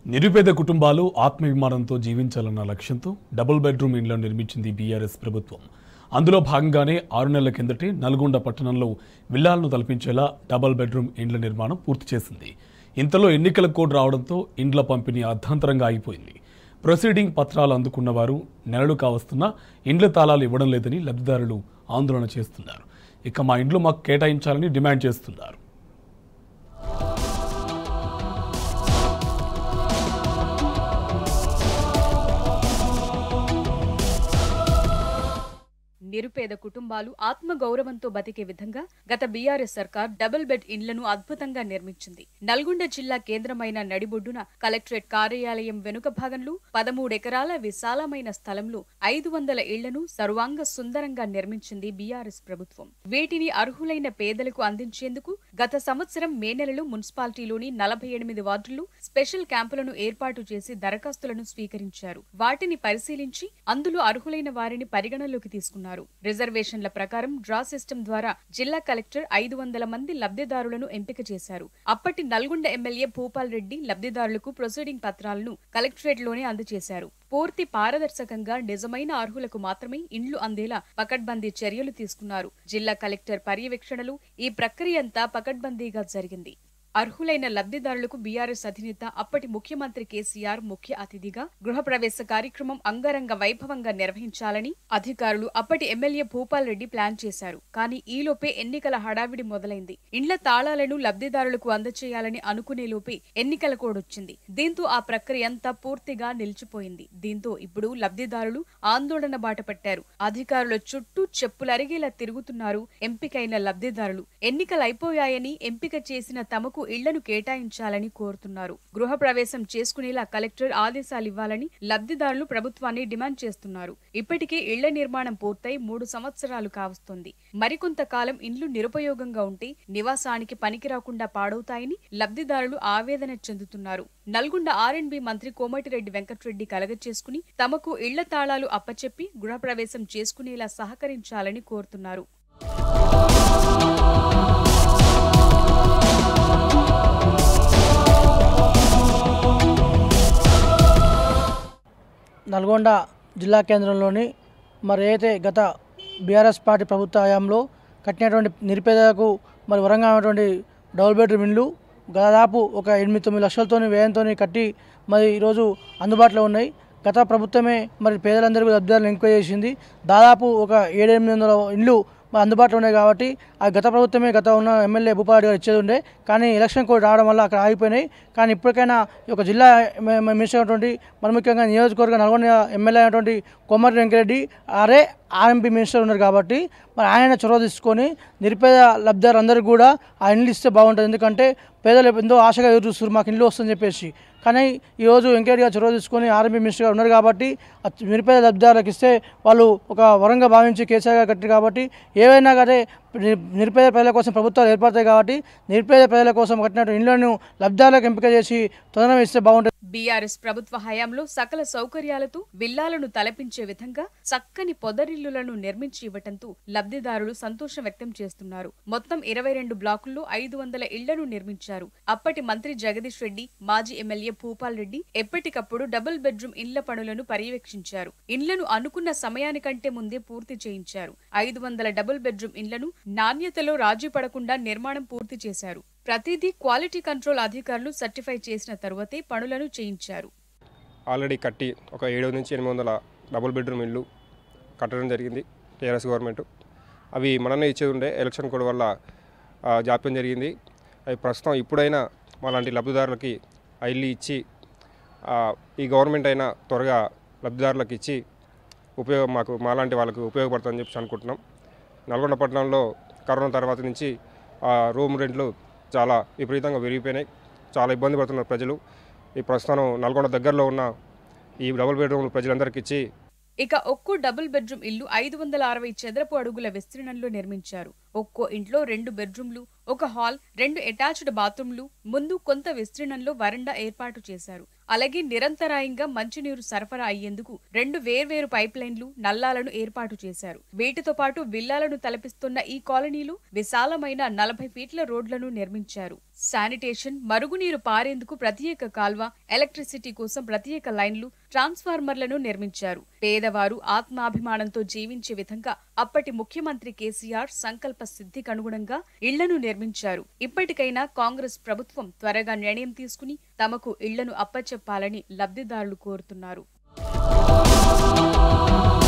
నిరుపేద కుటుంబాలు ఆత్మవిమానంతో జీవించాలన్న లక్ష్యంతో డబుల్ బెడ్రూమ్ ఇండ్లను నిర్మించింది బీఆర్ఎస్ ప్రభుత్వం అందులో భాగంగానే ఆరు నెలల కిందటే నల్గొండ పట్టణంలో విల్లాలను తలపించేలా డబుల్ బెడ్రూమ్ ఇండ్ల నిర్మాణం పూర్తి చేసింది ఇంతలో ఎన్నికల కోడ్ రావడంతో ఇండ్ల పంపిణీ అర్ధాంతరంగా ఆగిపోయింది ప్రొసీడింగ్ పత్రాలు అందుకున్న వారు నెలలు కావస్తున్నా ఇండ్ల తాళాలు ఇవ్వడం లేదని లబ్ధిదారులు ఆందోళన చేస్తున్నారు ఇక మా ఇండ్లు మాకు కేటాయించాలని డిమాండ్ చేస్తున్నారు నిరుపేద కుటుంబాలు ఆత్మగౌరవంతో బతికే విధంగా గత బీఆర్ఎస్ సర్కార్ డబుల్ బెడ్ ఇండ్లను అద్భుతంగా నిర్మించింది నల్గొండ జిల్లా కేంద్రమైన నడిబొడ్డున కలెక్టరేట్ కార్యాలయం వెనుక భాగంలో పదమూడెకరాల విశాలమైన స్థలంలో ఐదు వందల ఇళ్లను సర్వాంగ సుందరంగా నిర్మించింది బీఆర్ఎస్ ప్రభుత్వం వీటిని అర్హులైన పేదలకు అందించేందుకు గత సంవత్సరం మే నెలలో మున్సిపాలిటీలోని నలభై ఎనిమిది వార్డుల్లో స్పెషల్ క్యాంపులను ఏర్పాటు చేసి దరఖాస్తులను స్వీకరించారు వాటిని పరిశీలించి అందులో అర్హులైన వారిని పరిగణలోకి తీసుకున్నారు రిజర్వేషన్ల ప్రకారం డ్రా సిస్టమ్ ద్వారా జిల్లా కలెక్టర్ ఐదు వందల మంది లబ్ధిదారులను ఎంపిక చేశారు అప్పటి నల్గొండ ఎమ్మెల్యే భూపాల్ రెడ్డి లబ్ధిదారులకు ప్రొసీడింగ్ పత్రాలను కలెక్టరేట్ లోనే అందజేశారు పూర్తి పారదర్శకంగా నిజమైన అర్హులకు మాత్రమే ఇండ్లు అందేలా పకడ్బందీ చర్యలు తీసుకున్నారు జిల్లా కలెక్టర్ పర్యవేక్షణలు ఈ ప్రక్రియ అంతా పకడ్బందీగా జరిగింది అర్హులైన లబ్ధిదారులకు బీఆర్ఎస్ అధినేత అప్పటి ముఖ్యమంత్రి కేసీఆర్ ముఖ్య అతిథిగా గృహప్రవేశ కార్యక్రమం అంగరంగ వైభవంగా నిర్వహించాలని అధికారులు అప్పటి ఎమ్మెల్యే భూపాల్ రెడ్డి ప్లాన్ చేశారు కానీ ఈలోపే ఎన్నికల హడావిడి మొదలైంది ఇండ్ల తాళాలను లబ్ధిదారులకు అందచేయాలని అనుకునే లోపే ఎన్నికల కోడ్ వచ్చింది దీంతో ఆ ప్రక్రియ అంతా పూర్తిగా నిలిచిపోయింది దీంతో ఇప్పుడు లబ్ధిదారులు ఆందోళన బాట పట్టారు అధికారుల చుట్టూ చెప్పులరిగేలా తిరుగుతున్నారు ఎంపికైన లబ్ధిదారులు ఎన్నికలైపోయాయని ఎంపిక చేసిన తమకు ఇళ్లను కేటాయించాలని కోరుతున్నారు గృహప్రవేశం చేసుకునేలా కలెక్టర్ ఆదేశాలు ఇవ్వాలని లబ్ధిదారులు ప్రభుత్వాన్ని డిమాండ్ చేస్తున్నారు ఇప్పటికే ఇళ్ల నిర్మాణం పూర్తయి మూడు సంవత్సరాలు కావస్తోంది మరికొంత కాలం ఇండ్లు నిరుపయోగంగా ఉంటే నివాసానికి పనికి రాకుండా పాడవుతాయని లబ్ధిదారులు ఆవేదన చెందుతున్నారు నల్గొండ ఆర్ఎండ్బి మంత్రి కోమటిరెడ్డి వెంకటరెడ్డి కలగచేసుకుని తమకు ఇళ్ల తాళాలు అప్పచెప్పి గృహప్రవేశం చేసుకునేలా సహకరించాలని కోరుతున్నారు నల్గొండ జిల్లా కేంద్రంలోని మరి ఏదైతే గత బీఆర్ఎస్ పార్టీ ప్రభుత్వ హయాంలో కట్టినటువంటి నిరుపేదలకు మరి వరంగా ఉన్నటువంటి డబుల్ బెడ్రూమ్ ఇండ్లు దాదాపు ఒక ఎనిమిది తొమ్మిది లక్షలతో వ్యయంతో కట్టి మరి ఈరోజు అందుబాటులో ఉన్నాయి గత ప్రభుత్వమే మరి పేదలందరికీ లబ్ధిదారులు ఎంక్వైరీ చేసింది దాదాపు ఒక ఏడెనిమిది వందల ఇండ్లు మరి అందుబాటులో ఉన్నాయి కాబట్టి ఆ గత ప్రభుత్వమే గత ఉన్న ఎమ్మెల్యే భూపారెడ్డి గారు ఇచ్చేది ఉండే కానీ ఎలక్షన్ కోడ్ రావడం వల్ల అక్కడ ఆగిపోయినాయి కానీ ఇప్పటికైనా ఈ యొక్క జిల్లా మ- మ- మినిస్టర్ అయినటువంటి మరి ముఖ్యంగా నియోజకవర్గ నల్గొండ ఎమ్మెల్యే అయినటువంటి కొమ్మటి వెంకరెడ్డి ఆరే ఆర్ఎంపీ మినిస్టర్ ఉన్నారు కాబట్టి మరి ఆయన చొరవ తీసుకొని నిరుపేద లబ్ధిదారులందరికీ కూడా ఆ ఇండ్లు ఇస్తే బాగుంటుంది ఎందుకంటే పేదలు ఎంతో ఆశగా ఎదురు చూస్తారు మాకు ఇండ్లు వస్తుందని చెప్పేసి కానీ ఈరోజు వెంకయ్య గారు చొరవ తీసుకొని ఆర్ఎంపీ మినిస్టర్ గారు ఉన్నారు కాబట్టి ఆ నిరుపేద లబ్ధిదారులకు ఇస్తే వాళ్ళు ఒక వరంగా భావించి కేసీఆర్ గారు కట్టారు కాబట్టి ఏవైనా కానీ ని- నిరుపేద ప్రజల కోసం ప్రభుత్వాలు ఏర్పడతాయి కాబట్టి నిరుపేద ప్రజల కోసం కట్టినట్టు ఇండ్లను లబ్ధిదారులకు ఎంపిక చేసి తొందరగా ఇస్తే బాగుంటుంది బీఆర్ఎస్ ప్రభుత్వ హయాంలో సకల సౌకర్యాలతో విల్లాలను తలపించే విధంగా చక్కని పొదరిల్లులను నిర్మించి ఇవ్వటంతో లబ్ధిదారులు సంతోషం వ్యక్తం చేస్తున్నారు మొత్తం ఇరవై రెండు బ్లాకుల్లో ఐదు వందల ఇళ్లను నిర్మించారు అప్పటి మంత్రి జగదీష్ రెడ్డి మాజీ ఎమ్మెల్యే భూపాల్ రెడ్డి ఎప్పటికప్పుడు డబుల్ బెడ్రూమ్ ఇండ్ల పనులను పర్యవేక్షించారు ఇండ్లను అనుకున్న సమయానికంటే ముందే పూర్తి చేయించారు ఐదు వందల డబుల్ బెడ్రూమ్ ఇండ్లను నాణ్యతలో రాజీ పడకుండా నిర్మాణం పూర్తి చేశారు ప్రతిదీ క్వాలిటీ కంట్రోల్ అధికారులు సర్టిఫై చేసిన తరువాతే పనులను చేయించారు ఆల్రెడీ కట్టి ఒక ఏడు నుంచి ఎనిమిది వందల డబుల్ బెడ్రూమ్ ఇల్లు కట్టడం జరిగింది టీఆర్ఎస్ గవర్నమెంట్ అవి మననే ఇచ్చేది ఉండే ఎలక్షన్ కోడ్ వల్ల ఆ, జాప్యం జరిగింది అవి ప్రస్తుతం ఇప్పుడైనా మాలాంటి లబ్ధిదారులకి ఆ ఇల్లు ఇచ్చి ఆ, ఈ గవర్నమెంట్ అయినా త్వరగా లబ్ధిదారులకు ఇచ్చి ఉపయోగం మాకు మాలాంటి వాళ్ళకి ఉపయోగపడుతుందని చెప్పి అనుకుంటున్నాం నల్గొండ పట్టణంలో కరోనా తర్వాత నుంచి ఆ, రూమ్ రెంట్లు చాలా విపరీతంగా పెరిగిపోయినాయి చాలా ఇబ్బంది పడుతున్నారు ప్రజలు ఈ ప్రస్తుతం నల్గొండ దగ్గరలో ఉన్న ఈ డబుల్ బెడ్రూమ్ ప్రజలందరికీ ఇచ్చి ఇక ఒక్కో డబుల్ బెడ్రూమ్ ఇల్లు ఐదు వందల అరవై చదరపు అడుగుల విస్తీర్ణంలో నిర్మించారు ఒక్కో ఇంట్లో రెండు బెడ్రూమ్లు ఒక హాల్ రెండు అటాచ్డ్ బాత్రూంలు ముందు కొంత విస్తీర్ణంలో వరండా ఏర్పాటు చేశారు అలాగే నిరంతరాయంగా మంచినీరు సరఫరా అయ్యేందుకు రెండు వేర్వేరు పైప్ లైన్లు నల్లాలను ఏర్పాటు చేశారు వీటితో పాటు విల్లాలను తలపిస్తున్న ఈ కాలనీలు విశాలమైన నలభై ఫీట్ల రోడ్లను నిర్మించారు శానిటేషన్ మరుగునీరు పారేందుకు ప్రత్యేక కాల్వ ఎలక్ట్రిసిటీ కోసం ప్రత్యేక లైన్లు ట్రాన్స్ఫార్మర్లను నిర్మించారు పేదవారు ఆత్మాభిమానంతో జీవించే విధంగా అప్పటి ముఖ్యమంత్రి కేసీఆర్ సంకల్ప సిద్ధికి అనుగుణంగా ఇళ్లను నిర్మించారు ఇప్పటికైనా కాంగ్రెస్ ప్రభుత్వం త్వరగా నిర్ణయం తీసుకుని తమకు ఇళ్లను అప్పచెప్పాలని లబ్ధిదారులు కోరుతున్నారు